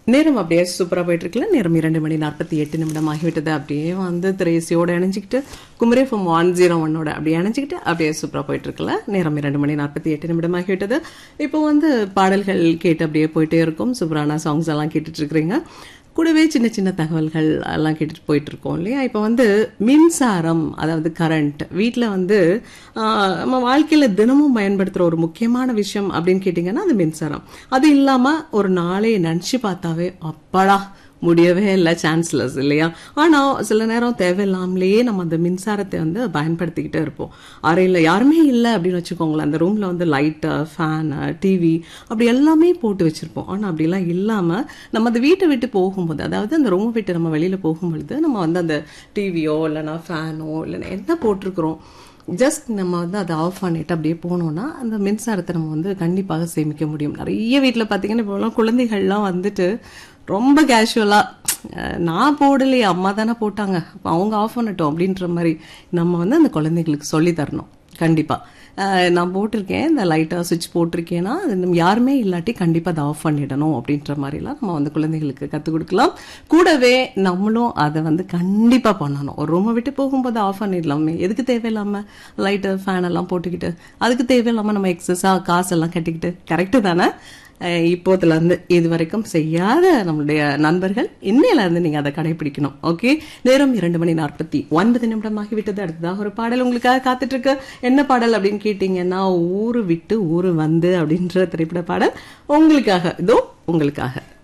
நேரம் அப்படியே சூப்பரா போயிட்டு இருக்குல்ல நேரம் இரண்டு மணி நாற்பத்தி எட்டு நிமிடம் ஆகிவிட்டது அப்படியே வந்து திரேசியோட இணைஞ்சிக்கிட்டு குமரே ஃப்ரம் ஒன் ஜீரோ ஒன்னோட அப்படியே இணைஞ்சிக்கிட்டு அப்படியே சூப்பரா போயிட்டு இருக்குல்ல நேரம் இரண்டு மணி நாற்பத்தி எட்டு நிமிடம் ஆகிவிட்டது இப்போ வந்து பாடல்கள் கேட்டு அப்படியே போயிட்டே இருக்கும் சூப்பரான சாங்ஸ் எல்லாம் கேட்டுட்டு இருக்கிறீங்க கூடவே சின்ன சின்ன தகவல்கள் எல்லாம் கேட்டுட்டு போயிட்டு இருக்கோம் இல்லையா இப்போ வந்து மின்சாரம் அதாவது கரண்ட் வீட்டில் வந்து ஆஹ், நம்ம வாழ்க்கையில் தினமும் பயன்படுத்துகிற ஒரு முக்கியமான விஷயம் அப்படின்னு கேட்டிங்கன்னா அது மின்சாரம் அது இல்லாமல் ஒரு நாளே நினச்சி பார்த்தாவே அப்பாடா முடியவே இல்லை சான்ஸ்லெஸ் இல்லையா ஆனால் சில நேரம் தேவையில்லாமலேயே நம்ம அந்த மின்சாரத்தை வந்து பயன்படுத்திக்கிட்டே இருப்போம் அறையில் யாருமே இல்லை அப்படின்னு வச்சுக்கோங்களேன் அந்த ரூமில் வந்து லைட்டு ஃபேனு டிவி அப்படி எல்லாமே போட்டு வச்சுருப்போம் ஆனால் அப்படிலாம் இல்லாமல் நம்ம அந்த வீட்டை விட்டு போகும்போது அதாவது அந்த ரூமை விட்டு நம்ம வெளியில் போகும்பொழுது நம்ம வந்து அந்த டிவியோ இல்லைனா ஃபேனோ இல்லைன்னா என்ன போட்டிருக்கிறோம் ஜஸ்ட் நம்ம வந்து அதை ஆஃப் பண்ணிட்டு அப்படியே போனோம்னா அந்த மின்சாரத்தை நம்ம வந்து கண்டிப்பாக சேமிக்க முடியும் நிறைய வீட்டில் பார்த்தீங்கன்னா இப்போலாம் குழந்தைகள்லாம் வந்துட்டு ரொம்ப கேஷுவலாக நான் போடலையே அம்மா தானே போட்டாங்க அப்ப அவங்க ஆஃப் பண்ணட்டும் அப்படின்ற மாதிரி நம்ம வந்து அந்த குழந்தைங்களுக்கு சொல்லி தரணும் கண்டிப்பாக நான் போட்டிருக்கேன் இந்த லைட்டாக சுவிட்ச் போட்டிருக்கேன்னா அது நம்ம யாருமே இல்லாட்டி கண்டிப்பாக அதை ஆஃப் பண்ணிடணும் அப்படின்ற மாதிரிலாம் நம்ம வந்து குழந்தைகளுக்கு கற்றுக் கொடுக்கலாம் கூடவே நம்மளும் அதை வந்து கண்டிப்பாக பண்ணணும் ஒரு ரூமை விட்டு போகும்போது ஆஃப் பண்ணிடலாமே எதுக்கு தேவையில்லாமல் லைட்டு ஃபேன் எல்லாம் போட்டுக்கிட்டு அதுக்கு தேவையில்லாமல் நம்ம எக்ஸஸாக காசெல்லாம் கட்டிக்கிட்டு கரெக்டு தானே அஹ் இப்போதுல இருந்து இது வரைக்கும் செய்யாத நம்மளுடைய நண்பர்கள் இன்னையில இருந்து நீங்க அதை கடைபிடிக்கணும் ஓகே நேரம் இரண்டு மணி நாற்பத்தி ஒன்பது நிமிடம் ஆகிவிட்டது அடுத்ததாக ஒரு பாடல் உங்களுக்காக காத்துட்டு இருக்கு என்ன பாடல் அப்படின்னு கேட்டீங்கன்னா ஊரு விட்டு ஊரு வந்து அப்படின்ற திரைப்பட பாடல் உங்களுக்காக இதோ உங்களுக்காக